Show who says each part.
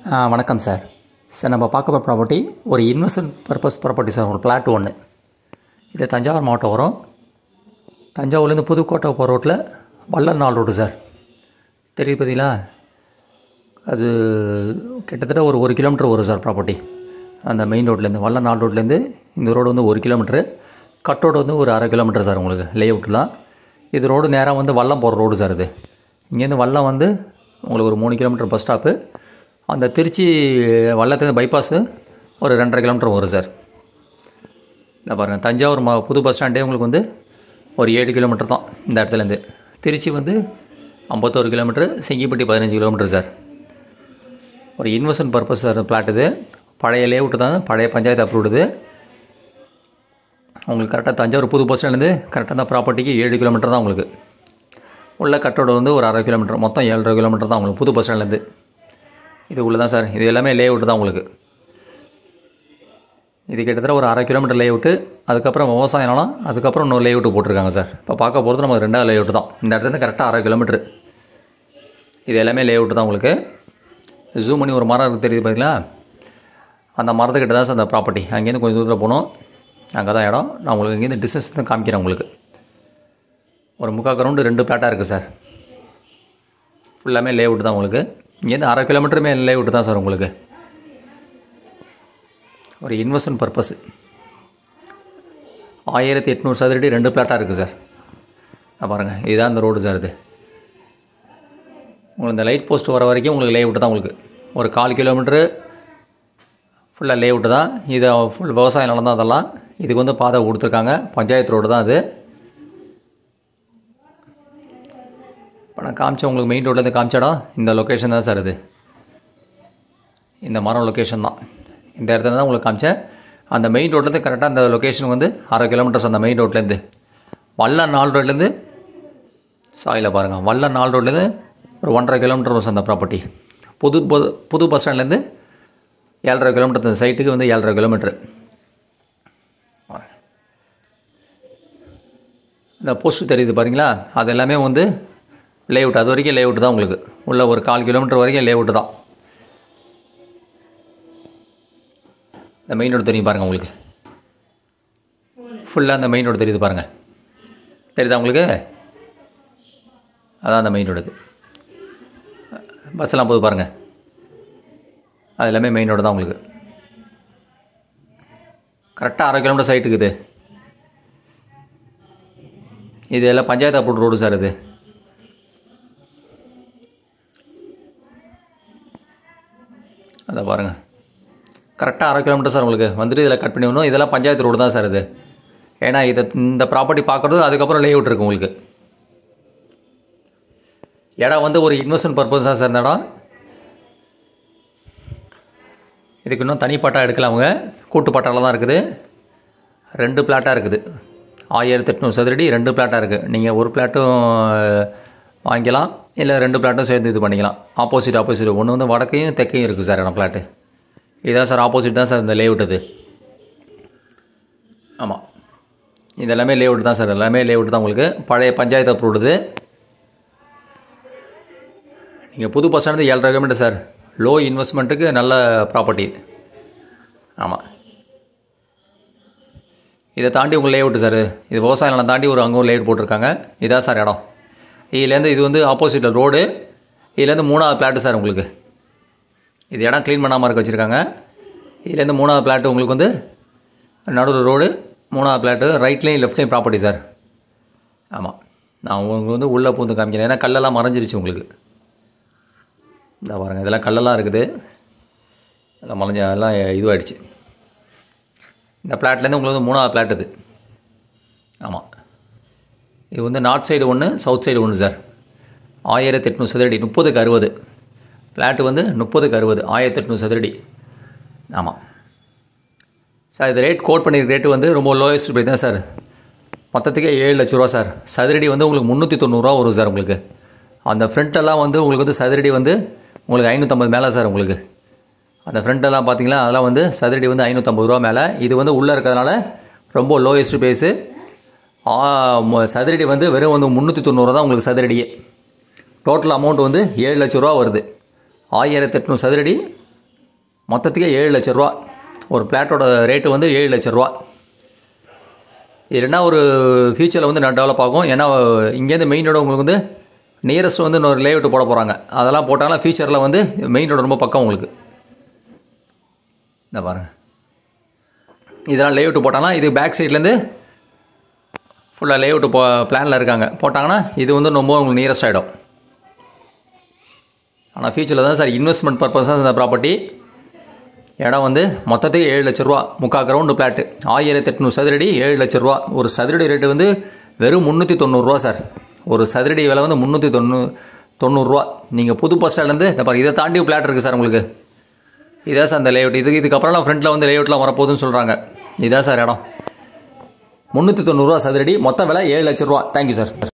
Speaker 1: ஆ, வணக்கம் sir sir நம்ம பார்க்க போகிற ப்ராப்பர்ட்டி ஒரு இன்வெஸ்ட்மெண்ட் பர்பஸ் ப்ராப்பர்ட்டி சார் ஒரு பிளாட் ஒன்று இது தஞ்சாவூர் மாவட்டம் வரும் தஞ்சாவூர்லேருந்து புதுக்கோட்டை போகிற ரோட்டில் வள்ளல் நாள் ரோடு சார் தெரியுது பார்த்தீங்களா அது கிட்டத்தட்ட ஒரு ஒரு கிலோமீட்டர் வரும் சார் ப்ராப்பர்ட்டி அந்த மெயின் ரோட்லேருந்து வள்ளல் நாள் ரோட்லேருந்து இந்த ரோடு வந்து ஒரு கிலோமீட்டரு கட் ரோடு வந்து ஒரு அரை கிலோமீட்டர் சார் உங்களுக்கு லே அவுட் தான் இது ரோடு நேராக வந்து வல்லம் போகிற ரோடு சார் இது இங்கேருந்து வல்லம் வந்து உங்களுக்கு ஒரு மூணு கிலோமீட்டர் பஸ் ஸ்டாப்பு அந்த திருச்சி வல்லத்துலேருந்து பைபாஸு ஒரு ரெண்டரை கிலோமீட்டர் வரும் சார் இந்த பாருங்கள் தஞ்சாவூர் மா புது பஸ் ஸ்டாண்டே உங்களுக்கு வந்து ஒரு ஏழு கிலோமீட்டர் தான் இந்த இடத்துலேருந்து திருச்சி வந்து ஐம்பத்தோரு கிலோமீட்டர் செங்கிப்பட்டி பதினஞ்சு கிலோமீட்டர் சார் ஒரு இன்வெஸ்ட்மெண்ட் பர்பஸ் சார் பிளாட் இது பழைய லேஅவுட் தான் பழைய பஞ்சாயத்து அப்ரூவ்டு உங்களுக்கு கரெக்டாக தஞ்சாவூர் புது பஸ் ஸ்டாண்ட்லேருந்து கரெக்டாக தான் ப்ராப்பர்ட்டிக்கு ஏழு கிலோமீட்டர் தான் உங்களுக்கு உள்ள கட்டோட வந்து ஒரு அரை கிலோமீட்டர் மொத்தம் ஏழரை கிலோமீட்டர் தான் உங்களுக்கு புது பஸ் ஸ்டாண்ட்லேருந்து இது உள்ள தான் சார் இது எல்லாமே லேஅவுட் தான் உங்களுக்கு இது கிட்டத்தட்ட ஒரு அரை கிலோமீட்டர் லேஅவுட்டு அதுக்கப்புறம் விவசாய நிலம் அதுக்கப்புறம் இன்னொரு லேஅவுட்டு போட்டிருக்காங்க சார் இப்போ பார்க்க போகிறது நமக்கு ரெண்டாவது லேஅவுட் தான் இந்த இடத்துலேருந்து கரெக்டாக அரை கிலோமீட்டர் இது எல்லாமே லேஅவுட் தான் உங்களுக்கு ஜூம் பண்ணி ஒரு மரம் இருக்குது தெரியுது பார்த்தீங்களா அந்த மரத்துக்கிட்ட தான் சார் அந்த ப்ராப்பர்ட்டி அங்கேருந்து கொஞ்சம் தூரத்தில் போகணும் அங்கே தான் இடம் நான் உங்களுக்கு இங்கேருந்து டிஸ்டன்ஸ் தான் காமிக்கிறேன் உங்களுக்கு ஒரு முக்கால் கிரவுண்டு ரெண்டு பிளாட்டாக இருக்குது சார் ஃபுல்லாமே லேஅவுட் தான் உங்களுக்கு இங்கேருந்து அரை கிலோமீட்டருமே லேஅவுட் தான் சார் உங்களுக்கு ஒரு இன்வெஸ்ட்மெண்ட் பர்பஸ் ஆயிரத்தி எட்நூறு சதுரடி ரெண்டு பிளாட்டாக இருக்குது சார் நான் பாருங்கள் இதுதான் இந்த ரோடு சார் இது உங்களுக்கு இந்த லைட் போஸ்ட் வர வரைக்கும் உங்களுக்கு லேஅவுட் தான் உங்களுக்கு ஒரு கால் கிலோமீட்ரு ஃபுல்லாக லேஅவுட்டு தான் இது ஃபுல் விவசாய நிலம் தான் அதெல்லாம் இதுக்கு வந்து பாதை கொடுத்துருக்காங்க பஞ்சாயத்து ரோடு தான் அது இப்போ நான் காமிச்ச உங்களுக்கு மெயின் ரோட்லேருந்து காமிச்ச இடம் இந்த லொக்கேஷன் தான் சார் இது இந்த மரம் லொக்கேஷன் தான் இந்த இடத்துல தான் உங்களுக்கு காமிச்சேன் அந்த மெயின் ரோட்லேருந்து கரெக்டாக அந்த லொக்கேஷன் வந்து அரை கிலோமீட்டர்ஸ் அந்த மெயின் ரோட்லேருந்து வல்ல நாலு ரோட்லேருந்து சாயில் பாருங்கள் வல்ல நாலு ரோட்லேருந்து ஒரு ஒன்றரை கிலோமீட்டர் வரும் சார் அந்த ப்ராப்பர்ட்டி புது புது புது பஸ் ஸ்டாண்ட்லேருந்து ஏழரை கிலோமீட்டர் இந்த சைட்டுக்கு வந்து ஏழரை கிலோமீட்ரு இந்த போஸ்ட் தெரியுது பாருங்களா அது எல்லாமே வந்து லேஅவுட் அது வரைக்கும் லேஅவுட் தான் உங்களுக்கு உள்ள ஒரு கால் கிலோமீட்டர் வரைக்கும் லேஅவுட் தான் இந்த மெயின் ரோடு தெரியும் பாருங்கள் உங்களுக்கு ஃபுல்லாக அந்த மெயின் ரோடு தெரியுது பாருங்கள் தெரியுதா உங்களுக்கு அதான் அந்த மெயின் ரோடு இது பஸ்ஸெல்லாம் போகுது பாருங்கள் அது எல்லாமே மெயின் ரோடு தான் உங்களுக்கு கரெக்டாக அரை கிலோமீட்டர் சைட்டுக்கு இது இது எல்லாம் பஞ்சாயத்து அப்ரூவ் ரோடு சார் இது அதை பாருங்கள் கரெக்டாக அரை கிலோமீட்டர் சார் உங்களுக்கு வந்துட்டு இதில் கட் பண்ணி வரணும் இதெல்லாம் பஞ்சாயத்து ரோடு தான் சார் இது ஏன்னா இதை இந்த ப்ராப்பர்ட்டி பார்க்குறது அதுக்கப்புறம் லே அவுட் இருக்கு உங்களுக்கு இடம் வந்து ஒரு இன்வெஸ்ட்மெண்ட் பர்பஸ் தான் சார் இந்த இடம் இதுக்கு இன்னும் தனி பட்டா எடுக்கல அவங்க கூட்டு பட்டாவில் தான் இருக்குது ரெண்டு பிளாட்டாக இருக்குது ஆயிரத்தி எட்நூறு சதுரடி ரெண்டு பிளாட்டாக இருக்குது நீங்கள் ஒரு பிளாட்டும் வாங்கிக்கலாம் இல்லை ரெண்டு பிளாட்டும் சேர்ந்து இது பண்ணிக்கலாம் ஆப்போசிட் ஆப்போசிட் ஒன்று வந்து வடக்கையும் தெற்கையும் இருக்குது சார் இடம் பிளாட்டு இதான் சார் ஆப்போசிட் தான் சார் இந்த லேஅவுட் இது ஆமாம் இது எல்லாமே லேஅவுட் தான் சார் எல்லாமே லேஅவுட் தான் உங்களுக்கு பழைய பஞ்சாயத்து அப்ரூவ்டு நீங்கள் புது பஸ் ஸ்டாண்டு ஏழரை கிலோமீட்டர் சார் லோ இன்வெஸ்ட்மெண்ட்டுக்கு நல்ல ப்ராப்பர்ட்டி ஆமாம் இதை தாண்டி உங்கள் லேஅவுட்டு சார் இது விவசாய நிலம் தாண்டி ஒரு அங்கே ஒரு லேஅவுட் போட்டிருக்காங்க இதான் சார் இடம் இதுலேருந்து இது வந்து ஆப்போசிட்டில் ரோடு இதுலேருந்து மூணாவது பிளாட்டு சார் உங்களுக்கு இது இடம் க்ளீன் பண்ணாமல் இருக்க வச்சுருக்காங்க இதுலேருந்து மூணாவது பிளாட்டு உங்களுக்கு வந்து நடுவில் ரோடு மூணாவது பிளாட்டு ரைட்லேயும் லெஃப்ட்லேயும் ப்ராப்பர்ட்டி சார் ஆமாம் நான் உங்களுக்கு வந்து உள்ளே பூந்து காமிக்கிறேன் ஏன்னா கல்லெல்லாம் மறைஞ்சிருச்சு உங்களுக்கு இந்த பாருங்கள் இதெல்லாம் கல்லெல்லாம் இருக்குது எல்லாம் மறைஞ்ச எல்லாம் இதுவாகிடுச்சு இந்த பிளாட்லேருந்து உங்களுக்கு வந்து மூணாவது பிளாட் இது ஆமாம் இது வந்து நார்த் சைடு ஒன்று சவுத் சைடு ஒன்று சார் ஆயிரத்தி எட்நூறு சதுரடி முப்பதுக்கு அறுபது பிளாட்டு வந்து முப்பதுக்கு அறுபது ஆயிரத்தி எட்நூறு சதுரடி ஆமாம் சார் இது ரேட் கோட் பண்ணியிருக்க ரேட்டு வந்து ரொம்ப லோயஸ்ட் ப்ரைஸ் தான் சார் மொத்தத்துக்கே ஏழு லட்ச ரூபா சார் சதுரடி வந்து உங்களுக்கு முந்நூற்றி தொண்ணூறுரூவா வரும் சார் உங்களுக்கு அந்த ஃப்ரண்ட்டெல்லாம் வந்து உங்களுக்கு வந்து சதுரடி வந்து உங்களுக்கு ஐநூற்றம்பது மேலே சார் உங்களுக்கு அந்த ஃப்ரண்ட்டெல்லாம் பார்த்தீங்களா அதெல்லாம் வந்து சதுரடி வந்து ஐநூற்றம்பது ரூபா மேலே இது வந்து உள்ளே இருக்கிறதுனால ரொம்ப லோயஸ்ட் ப்ரைஸு சதுரடி வந்து வெறும் வந்து முந்நூற்றி தொண்ணூறு தான் உங்களுக்கு சதுரடியே டோட்டல் அமௌண்ட் வந்து ஏழு லட்ச ரூபா வருது ஆயிரத்தி எட்நூறு சதுரடி மொத்தத்துக்கே ஏழு லட்ச ரூபா ஒரு பிளாட்டோட ரேட்டு வந்து ஏழு லட்ச ரூபா இது என்ன ஒரு ஃபியூச்சரில் வந்து நான் டெவலப் ஆகும் ஏன்னா இங்கேருந்து மெயின் ரோடு உங்களுக்கு வந்து நியரஸ்ட் வந்து இன்னொரு லேஅவுட் போட போகிறாங்க அதெல்லாம் போட்டாலும் ஃபியூச்சரில் வந்து மெயின் ரோடு ரொம்ப பக்கம் உங்களுக்கு இந்த பாருங்கள் இதெல்லாம் லேஅவுட் போட்டாலும் இது பேக் சைட்லேருந்து ஃபுல்லாக லேஅவுட் போ பிளானில் இருக்காங்க போட்டாங்கன்னா இது வந்து ரொம்ப உங்களுக்கு நியரஸ்ட் ஆகிடும் ஆனால் ஃபியூச்சரில் தான் சார் இன்வெஸ்ட்மெண்ட் பர்பஸாக இந்த ப்ராப்பர்ட்டி இடம் வந்து மொத்தத்துக்கு ஏழு லட்ச ரூபா முக்கால் கிரவுண்டு பிளாட்டு ஆயிரத்தி எட்நூறு சதுரடி ஏழு லட்ச ரூபா ஒரு சதுரடி ரேட்டு வந்து வெறும் முந்நூற்றி தொண்ணூறுரூவா சார் ஒரு சதுரடி விலை வந்து முந்நூற்றி தொண்ணூ தொண்ணூறுரூவா நீங்கள் புது பஸ் ஸ்டாண்ட்லேருந்து இந்த பாருங்க இதை தாண்டி பிளாட் இருக்குது சார் உங்களுக்கு இதான் சார் அந்த லேஅவுட் இது இதுக்கப்புறம்லாம் ஃப்ரண்ட்டில் வந்து லேஅவுட்லாம் வரப்போகுதுன்னு சொல்கிறாங்க இதான் சார் இடம் முந்நூற்றி தொண்ணூறுரூவா சதுரடி மொத்த விலை ஏழு லட்ச ரூபா தேங்க்யூ சார்